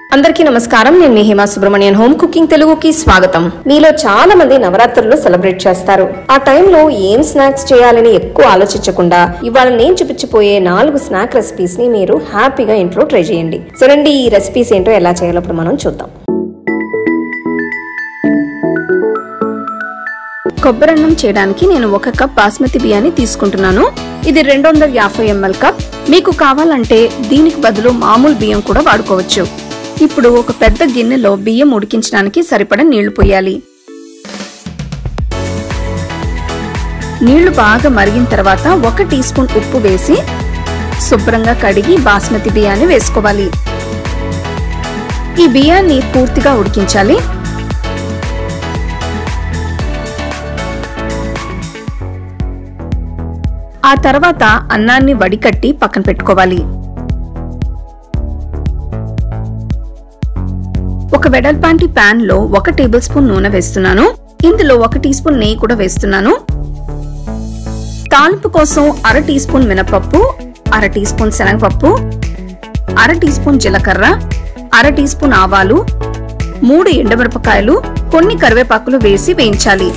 అందరికీ నమస్కారం నేను మీ హేమా సుబ్రహ్మణ్యన్ హోమ్ కుకింగ్ తెలుగుకి స్వాగతం మీలో చాలా మంది నవరాత్రులు సెలబ్రేట్ చేస్తారు ఆ టైంలో ఏం స్నాక్స్ చేయాలని ఎక్కువ ఆలోచించకుండా ఇవాళ నేను చూపించిపోయే నాలుగు స్నాక్ రెసిపీస్ ని మీరు హ్యాపీగా ఇంట్లో ట్రై చేయండి సో రండి ఈ రెసిపీస్ ఏంటో ఎలా చేయాలో ఇప్పుడు మనం చూద్దాం కొబ్బరన్నం చేయడానికి నేను ఒక కప్ బాస్మతి బియ్యాన్ని తీసుకుంటున్నాను ఇది రెండు వందల యాభై ఎంఎల్ కప్ మీకు కావాలంటే దీనికి బదులు మామూలు బియ్యం కూడా వాడుకోవచ్చు ఇప్పుడు ఒక పెద్ద గిన్నెలో బియ్యం ఉడికించడానికి సరిపడ నీళ్లు పోయాలి నీళ్లు బాగా మరిగిన తర్వాత ఒక టీ స్పూన్ ఉప్పు వేసి శుభ్రంగా కడిగి బాస్మతి బియ్యాన్ని వేసుకోవాలి ఈ బియ్యాన్ని పూర్తిగా ఉడికించాలి ఆ తర్వాత అన్నాన్ని వడికట్టి పక్కన పెట్టుకోవాలి ఒక వెడల్పాంటి పాన్ లో ఒక టేబుల్ స్పూన్ నూనె వేస్తున్నాను ఇందులో ఒక టీ స్పూన్ నెయ్యి కూడా వేస్తున్నాను తాలింపు కోసం అర టీ స్పూన్ మినపప్పు అర టీ స్పూన్ శనగపప్పు అర టీ స్పూన్ జీలకర్ర అర టీ స్పూన్ ఆవాలు మూడు ఎండుమిరపకాయలు కొన్ని కరివేపాకులు వేసి వేయించాలి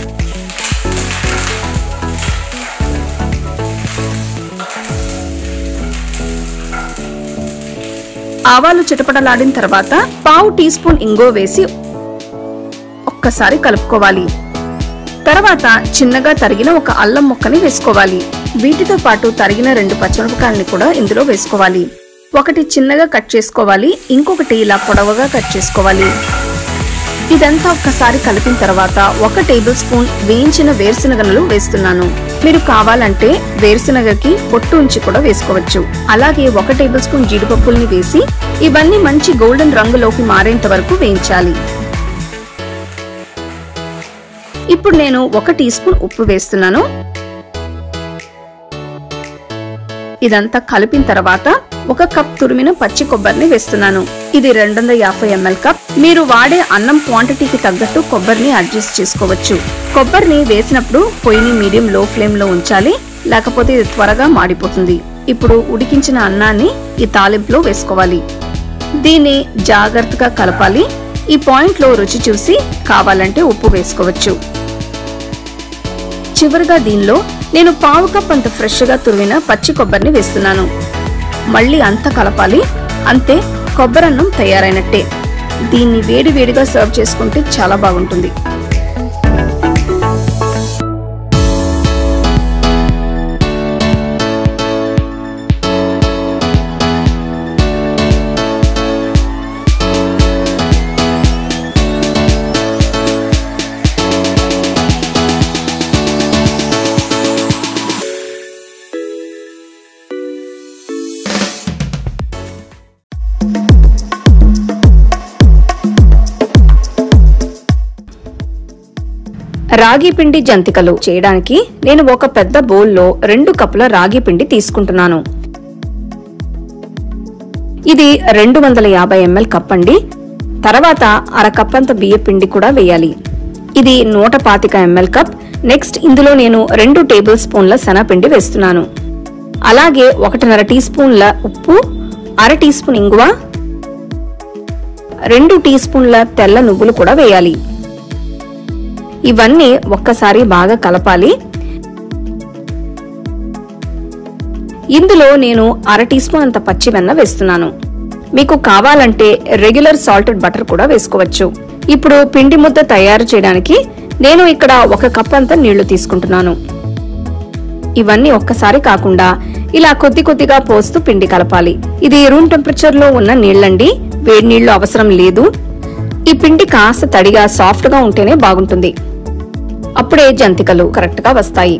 ఆవాలు చిటపటలాడిన తర్వాత పావు టీ స్పూన్ ఇంగో వేసి ఒక్కసారి కలుపుకోవాలి తర్వాత చిన్నగా తరిగిన ఒక అల్లం ముక్కని వేసుకోవాలి వీటితో పాటు తరిగిన రెండు పచ్చిమిరపకాయలని కూడా ఇందులో వేసుకోవాలి ఒకటి చిన్నగా కట్ చేసుకోవాలి ఇంకొకటి ఇలా పొడవుగా కట్ చేసుకోవాలి ఇదంతా ఒక్కసారి కలిపిన తర్వాత ఒక టేబుల్ స్పూన్ వేయించిన వేరుశనగలు వేస్తున్నాను మీరు కావాలంటే వేరుశనగకి పొట్టు ఉంచి కూడా వేసుకోవచ్చు అలాగే ఒక టేబుల్ స్పూన్ జీడిపప్పుల్ని వేసి ఇవన్నీ మంచి గోల్డెన్ రంగులోకి మారేంత వరకు వేయించాలి ఇప్పుడు నేను ఒక టీ స్పూన్ ఉప్పు వేస్తున్నాను ఇదంతా కలిపిన తర్వాత ఒక కప్ తురిమిన పచ్చి కొబ్బరిని వేస్తున్నాను ఇది రెండు వందల యాభై ఎంఎల్ కప్ మీరు వాడే అన్నం క్వాంటిటీకి తగ్గట్టు కొబ్బరిని అడ్జస్ట్ చేసుకోవచ్చు కొబ్బరిని వేసినప్పుడు పొయ్యిని మీడియం లో ఫ్లేమ్ లో ఉంచాలి లేకపోతే ఇది త్వరగా మాడిపోతుంది ఇప్పుడు ఉడికించిన అన్నాన్ని ఈ తాలింపులో వేసుకోవాలి దీన్ని జాగ్రత్తగా కలపాలి ఈ పాయింట్ లో రుచి చూసి కావాలంటే ఉప్పు వేసుకోవచ్చు చివరిగా దీనిలో నేను పావు కప్ అంత ఫ్రెష్ గా తురిమిన పచ్చి కొబ్బరిని వేస్తున్నాను మళ్ళీ అంత కలపాలి అంతే కొబ్బరన్నం తయారైనట్టే దీన్ని వేడి వేడిగా సర్వ్ చేసుకుంటే చాలా బాగుంటుంది రాగి పిండి జంతికలు చేయడానికి నేను ఒక పెద్ద బౌల్లో రెండు కప్పుల రాగి పిండి తీసుకుంటున్నాను ఇది రెండు వందల యాభై ఎంఎల్ కప్ అండి తర్వాత అర కప్ అంత బియ్య పిండి కూడా వేయాలి ఇది నూట పాతిక ఎంఎల్ కప్ నెక్స్ట్ ఇందులో నేను రెండు టేబుల్ స్పూన్ల శనగపిండి వేస్తున్నాను అలాగే ఒకటిన్నర టీ స్పూన్ల ఉప్పు అర టీ స్పూన్ ఇంగువ రెండు టీ స్పూన్ల తెల్ల నువ్వులు కూడా వేయాలి ఇవన్నీ ఒక్కసారి బాగా కలపాలి ఇందులో నేను అర టీ స్పూన్ అంత పచ్చి వెన్న వేస్తున్నాను మీకు కావాలంటే రెగ్యులర్ సాల్టెడ్ బటర్ కూడా వేసుకోవచ్చు ఇప్పుడు పిండి ముద్ద తయారు చేయడానికి నేను ఇక్కడ ఒక కప్ అంత నీళ్లు తీసుకుంటున్నాను ఇవన్నీ ఒక్కసారి కాకుండా ఇలా కొద్ది కొద్దిగా పోస్తూ పిండి కలపాలి ఇది రూమ్ టెంపరేచర్ లో ఉన్న నీళ్ళండి వేడి నీళ్లు అవసరం లేదు ఈ పిండి కాస్త తడిగా సాఫ్ట్ గా ఉంటేనే బాగుంటుంది అప్పుడే జంతికలు కరెక్ట్ గా వస్తాయి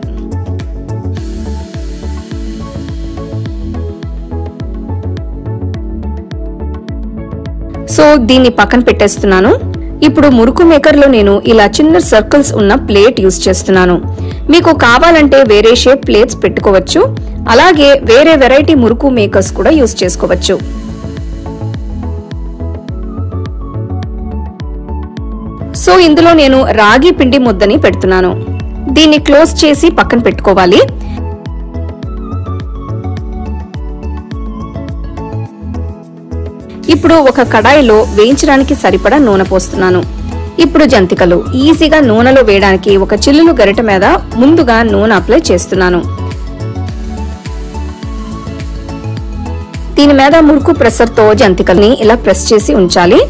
సో దీన్ని పక్కన పెట్టేస్తున్నాను ఇప్పుడు మురుకు మేకర్ లో నేను ఇలా చిన్న సర్కిల్స్ ఉన్న ప్లేట్ యూస్ చేస్తున్నాను మీకు కావాలంటే వేరే షేప్ ప్లేట్స్ పెట్టుకోవచ్చు అలాగే వేరే వెరైటీ మురుకు మేకర్స్ కూడా యూస్ చేసుకోవచ్చు సో ఇందులో నేను రాగి పిండి ముద్దని పెడుతున్నాను దీన్ని క్లోజ్ చేసి పక్కన పెట్టుకోవాలి ఇప్పుడు ఒక కడాయిలో వేయించడానికి సరిపడా నూనె పోస్తున్నాను ఇప్పుడు జంతికలు ఈజీగా నూనెలో వేయడానికి ఒక చిల్లులు గరిట మీద ముందుగా నూనె అప్లై చేస్తున్నాను దీని మీద మురుకు ప్రెషర్తో జంతికల్ని ఇలా ప్రెస్ చేసి ఉంచాలి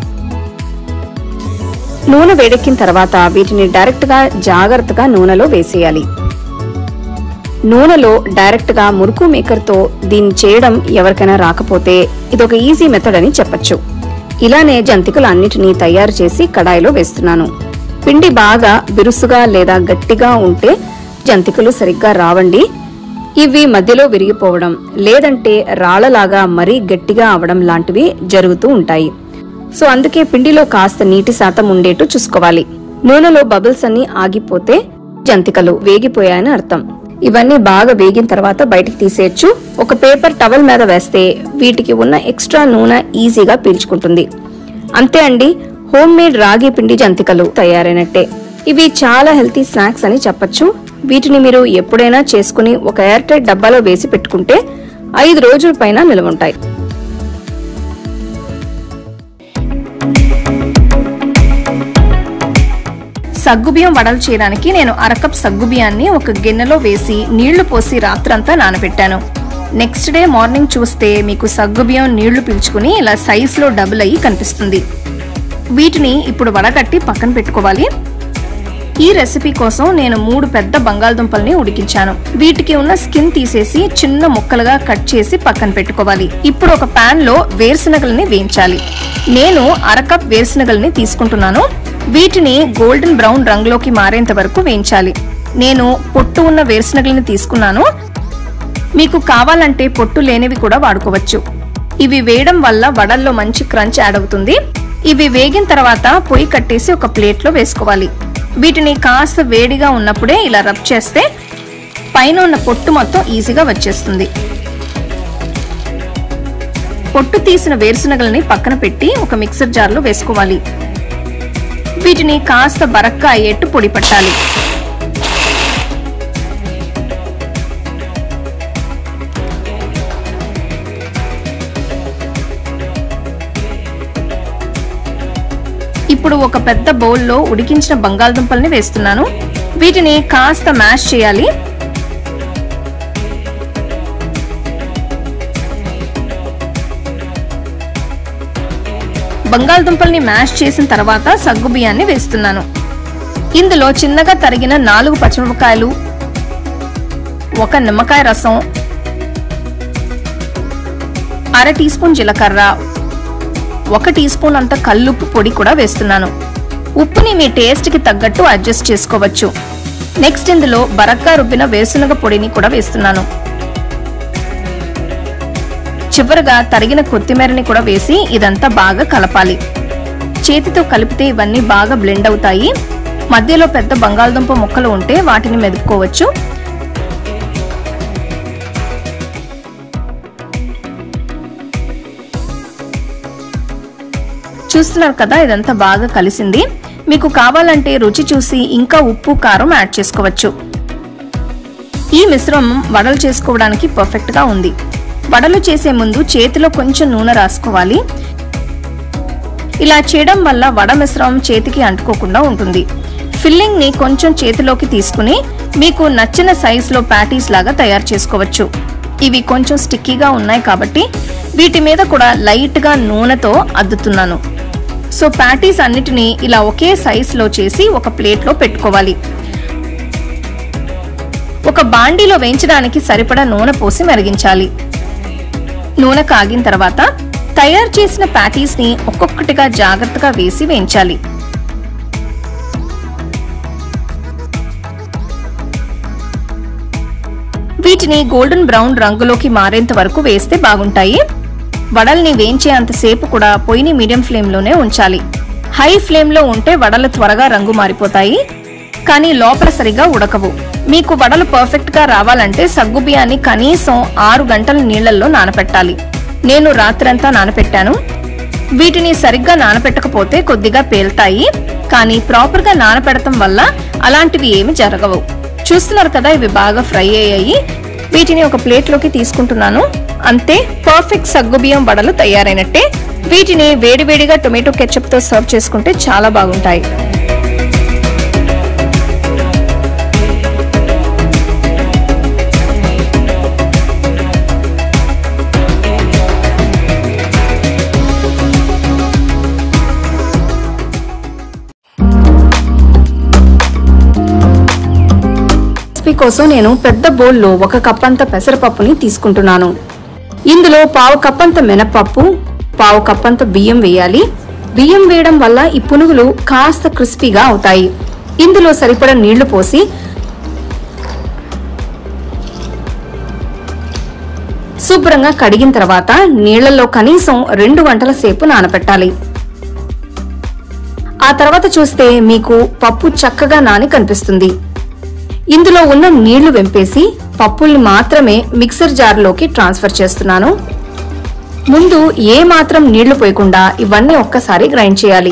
నూనె వేడెక్కిన తర్వాత వీటిని డైరెక్ట్ గా జాగ్రత్తగా నూనెలో వేసేయాలి నూనెలో డైరెక్ట్ గా మురుకు మేకర్ తో దీన్ని చేయడం ఎవరికైనా రాకపోతే ఇదొక ఈజీ మెథడ్ అని చెప్పొచ్చు ఇలానే జంతికలు అన్నిటినీ తయారు చేసి కడాయిలో వేస్తున్నాను పిండి బాగా బిరుసుగా లేదా గట్టిగా ఉంటే జంతికలు సరిగ్గా రావండి ఇవి మధ్యలో విరిగిపోవడం లేదంటే రాళ్లలాగా మరీ గట్టిగా అవడం లాంటివి జరుగుతూ ఉంటాయి సో అందుకే పిండిలో కాస్త నీటి శాతం ఉండేట్టు చూసుకోవాలి నూనెలో బబుల్స్ అన్ని ఆగిపోతే జంతికలు వేగిపోయాయని అర్థం ఇవన్నీ బాగా వేగిన తర్వాత బయటికి తీసేయచ్చు ఒక పేపర్ టవల్ మీద వేస్తే వీటికి ఉన్న ఎక్స్ట్రా నూనె ఈజీగా పీల్చుకుంటుంది అంతే అండి హోమ్ మేడ్ రాగి పిండి జంతికలు తయారైనట్టే ఇవి చాలా హెల్తీ స్నాక్స్ అని చెప్పొచ్చు వీటిని మీరు ఎప్పుడైనా చేసుకుని ఒక ఎయిర్ టైట్ డబ్బాలో వేసి పెట్టుకుంటే ఐదు రోజుల పైన నిల్వ ఉంటాయి సగ్గుబియ్యం వడలు చేయడానికి నేను అరకప్ సగ్గుబియ్యాన్ని ఒక గిన్నెలో వేసి నీళ్లు పోసి రాత్రంతా నానబెట్టాను నెక్స్ట్ డే మార్నింగ్ చూస్తే మీకు సగ్గుబియ్యం నీళ్లు పీల్చుకుని ఇలా సైజులో డబుల్ అయ్యి కనిపిస్తుంది వీటిని ఇప్పుడు వడగట్టి పక్కన పెట్టుకోవాలి ఈ రెసిపీ కోసం నేను మూడు పెద్ద బంగాళదుంపల్ని ఉడికించాను వీటికి ఉన్న స్కిన్ తీసేసి చిన్న ముక్కలుగా కట్ చేసి పక్కన పెట్టుకోవాలి ఇప్పుడు ఒక పాన్ లో వేరుశనగల్ని వేయించాలి నేను అరకప్ వేరుశనగల్ని తీసుకుంటున్నాను వీటిని గోల్డెన్ బ్రౌన్ రంగులోకి మారేంత వరకు వేయించాలి నేను పొట్టు ఉన్న వేరుశనగల్ని తీసుకున్నాను మీకు కావాలంటే పొట్టు లేనివి కూడా వాడుకోవచ్చు ఇవి వేయడం వల్ల వడల్లో మంచి క్రంచ్ యాడ్ అవుతుంది ఇవి వేగిన తర్వాత పొయ్యి కట్టేసి ఒక ప్లేట్లో వేసుకోవాలి వీటిని కాస్త వేడిగా ఉన్నప్పుడే ఇలా రబ్ చేస్తే పైన ఉన్న పొట్టు మొత్తం ఈజీగా వచ్చేస్తుంది పొట్టు తీసిన వేరుశనగలని పక్కన పెట్టి ఒక మిక్సర్ జార్లో వేసుకోవాలి వీటిని కాస్త బరక్కా అయ్యేట్టు పొడి పట్టాలి ఇప్పుడు ఒక పెద్ద బౌల్లో ఉడికించిన బంగాళదుంపల్ని వేస్తున్నాను వీటిని కాస్త మ్యాష్ చేయాలి బంగాళదుంపల్ని మ్యాష్ చేసిన తర్వాత సగ్గు బియ్యాన్ని వేస్తున్నాను ఇందులో చిన్నగా తరిగిన నాలుగు పచ్చిమిరపకాయలు ఒక నిమ్మకాయ రసం అర టీ స్పూన్ జీలకర్ర ఒక టీ స్పూన్ అంత కల్లుప్పు పొడి కూడా వేస్తున్నాను ఉప్పుని మీ టేస్ట్కి తగ్గట్టు అడ్జస్ట్ చేసుకోవచ్చు నెక్స్ట్ ఇందులో బరక్గా రుబ్బిన వేరుశనగ పొడిని కూడా వేస్తున్నాను చివరగా తరిగిన కొత్తిమీరని కూడా వేసి ఇదంతా బాగా కలపాలి చేతితో కలిపితే ఇవన్నీ బాగా బ్లెండ్ అవుతాయి మధ్యలో పెద్ద బంగాళదుంప ముక్కలు ఉంటే వాటిని మెదుపుకోవచ్చు చూస్తున్నారు కదా ఇదంతా బాగా కలిసింది మీకు కావాలంటే రుచి చూసి ఇంకా ఉప్పు కారం యాడ్ చేసుకోవచ్చు ఈ మిశ్రమం వడలు చేసుకోవడానికి పర్ఫెక్ట్ గా ఉంది వడలు చేసే ముందు చేతిలో కొంచెం నూనె రాసుకోవాలి ఇలా చేయడం వల్ల వడ మిశ్రమం చేతికి అంటుకోకుండా ఉంటుంది ఫిల్లింగ్ ని కొంచెం చేతిలోకి తీసుకుని మీకు నచ్చిన సైజులో ప్యాటీస్ లాగా తయారు చేసుకోవచ్చు ఇవి కొంచెం స్టిక్కీగా ఉన్నాయి కాబట్టి వీటి మీద కూడా లైట్ గా నూనెతో అద్దుతున్నాను సో ప్యాటీస్ అన్నిటినీ ఇలా ఒకే సైజులో చేసి ఒక ప్లేట్లో పెట్టుకోవాలి ఒక బాండీలో వేయించడానికి సరిపడా నూనె పోసి మరిగించాలి నూనె కాగిన తర్వాత తయారు చేసిన ప్యాటీస్ ని ఒక్కొక్కటిగా జాగ్రత్తగా వేసి వేయించాలి వీటిని గోల్డెన్ బ్రౌన్ రంగులోకి మారేంత వరకు వేస్తే బాగుంటాయి వడల్ని వేయించే అంతసేపు కూడా పొయ్యిని మీడియం ఫ్లేమ్ లోనే ఉంచాలి హై ఫ్లేమ్ లో ఉంటే వడలు త్వరగా రంగు మారిపోతాయి కానీ లోపల సరిగా ఉడకవు మీకు వడలు పర్ఫెక్ట్ గా రావాలంటే సగ్గు బియ్యాన్ని కనీసం ఆరు గంటల నీళ్లలో నానపెట్టాలి నేను రాత్రంతా నానపెట్టాను వీటిని సరిగ్గా నానపెట్టకపోతే కొద్దిగా పేల్తాయి కానీ ప్రాపర్ గా నానపెడటం వల్ల అలాంటివి ఏమి జరగవు చూస్తున్నారు కదా ఇవి బాగా ఫ్రై అయ్యాయి వీటిని ఒక ప్లేట్లోకి తీసుకుంటున్నాను అంతే పర్ఫెక్ట్ సగ్గుబియ్యం వడలు తయారైనట్టే వీటిని వేడివేడిగా టొమాటో కెచప్ తో సర్వ్ చేసుకుంటే చాలా బాగుంటాయి రెసిపీ కోసం నేను పెద్ద బౌల్లో ఒక కప్ అంత పెసరపప్పుని తీసుకుంటున్నాను ఇందులో పావు కప్ అంత మినపప్పు పావు కప్ అంత బియ్యం వేయాలి బియ్యం వేయడం వల్ల ఈ పునుగులు కాస్త క్రిస్పీగా అవుతాయి ఇందులో సరిపడ నీళ్లు పోసి శుభ్రంగా కడిగిన తర్వాత నీళ్లలో కనీసం రెండు గంటల సేపు నానబెట్టాలి ఆ తర్వాత చూస్తే మీకు పప్పు చక్కగా నాని కనిపిస్తుంది ఇందులో ఉన్న నీళ్లు వెంపేసి పప్పుల్ని మాత్రమే మిక్సర్ జార్లోకి ట్రాన్స్ఫర్ చేస్తున్నాను ముందు ఏ మాత్రం నీళ్లు పోయకుండా ఇవన్నీ ఒక్కసారి గ్రైండ్ చేయాలి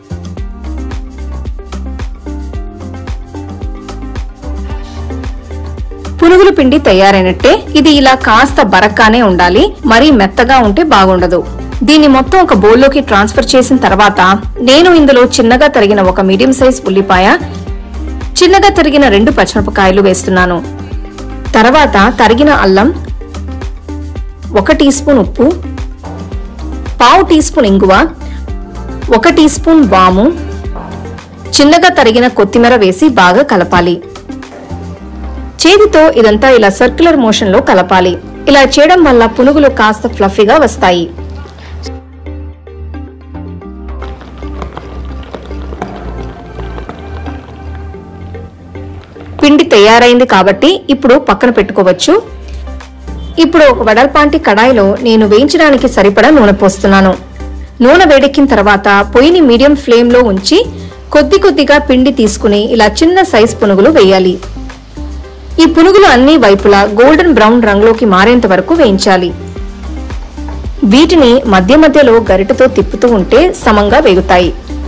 పునుగుల పిండి తయారైనట్టే ఇది ఇలా కాస్త బరక్కానే ఉండాలి మరీ మెత్తగా ఉంటే బాగుండదు దీన్ని మొత్తం ఒక బౌల్లోకి ట్రాన్స్ఫర్ చేసిన తర్వాత నేను ఇందులో చిన్నగా తరిగిన ఒక మీడియం సైజ్ ఉల్లిపాయ చిన్నగా తరిగిన రెండు పచ్చిమిరపకాయలు వేస్తున్నాను తర్వాత తరిగిన అల్లం ఒక టీ స్పూన్ ఉప్పు పావు టీ స్పూన్ ఇంగువ ఒక టీ స్పూన్ వాము చిన్నగా తరిగిన కొత్తిమీర వేసి బాగా కలపాలి చేతితో ఇదంతా ఇలా సర్క్యులర్ మోషన్ లో కలపాలి ఇలా చేయడం వల్ల పునుగులు కాస్త ఫ్లఫీగా వస్తాయి పిండి తయారైంది కాబట్టి ఇప్పుడు పక్కన పెట్టుకోవచ్చు ఇప్పుడు ఒక వెడల్పాంటి కడాయిలో నేను వేయించడానికి సరిపడా నూనె పోస్తున్నాను నూనె వేడెక్కిన తర్వాత పొయ్యిని మీడియం ఫ్లేమ్ లో ఉంచి కొద్ది కొద్దిగా పిండి తీసుకుని ఇలా చిన్న సైజ్ పునుగులు వేయాలి ఈ పునుగులు అన్ని వైపులా గోల్డెన్ బ్రౌన్ రంగులోకి మారేంత వరకు వేయించాలి వీటిని మధ్య మధ్యలో గరిటతో తిప్పుతూ ఉంటే సమంగా వేగుతాయి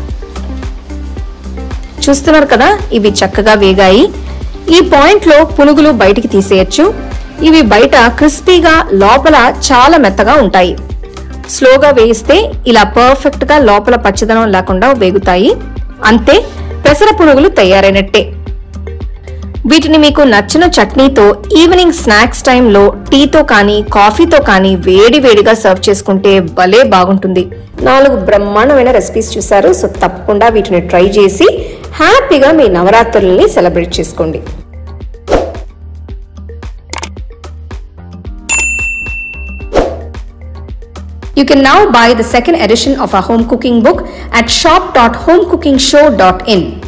చూస్తున్నారు కదా ఇవి చక్కగా వేగాయి ఈ పాయింట్ లో పునుగులు బయటికి తీసేయచ్చు ఇవి బయట క్రిస్పీగా లోపల చాలా మెత్తగా ఉంటాయి స్లోగా వేయిస్తే ఇలా పర్ఫెక్ట్ గా లోపల పచ్చదనం లేకుండా వేగుతాయి అంతే పెసర పునుగులు తయారైనట్టే వీటిని మీకు నచ్చిన చట్నీతో ఈవినింగ్ స్నాక్స్ టైంలో టీతో కానీ కాఫీతో కానీ వేడి వేడిగా సర్వ్ చేసుకుంటే భలే బాగుంటుంది నాలుగు బ్రహ్మాండమైన రెసిపీస్ చూసారు సో తప్పకుండా వీటిని ట్రై చేసి హ్యాపీగా మీ నవరాత్రుల్ని సెలబ్రేట్ చేసుకోండి You can now buy the second edition of our home cooking book at shop.homecookingshow.in.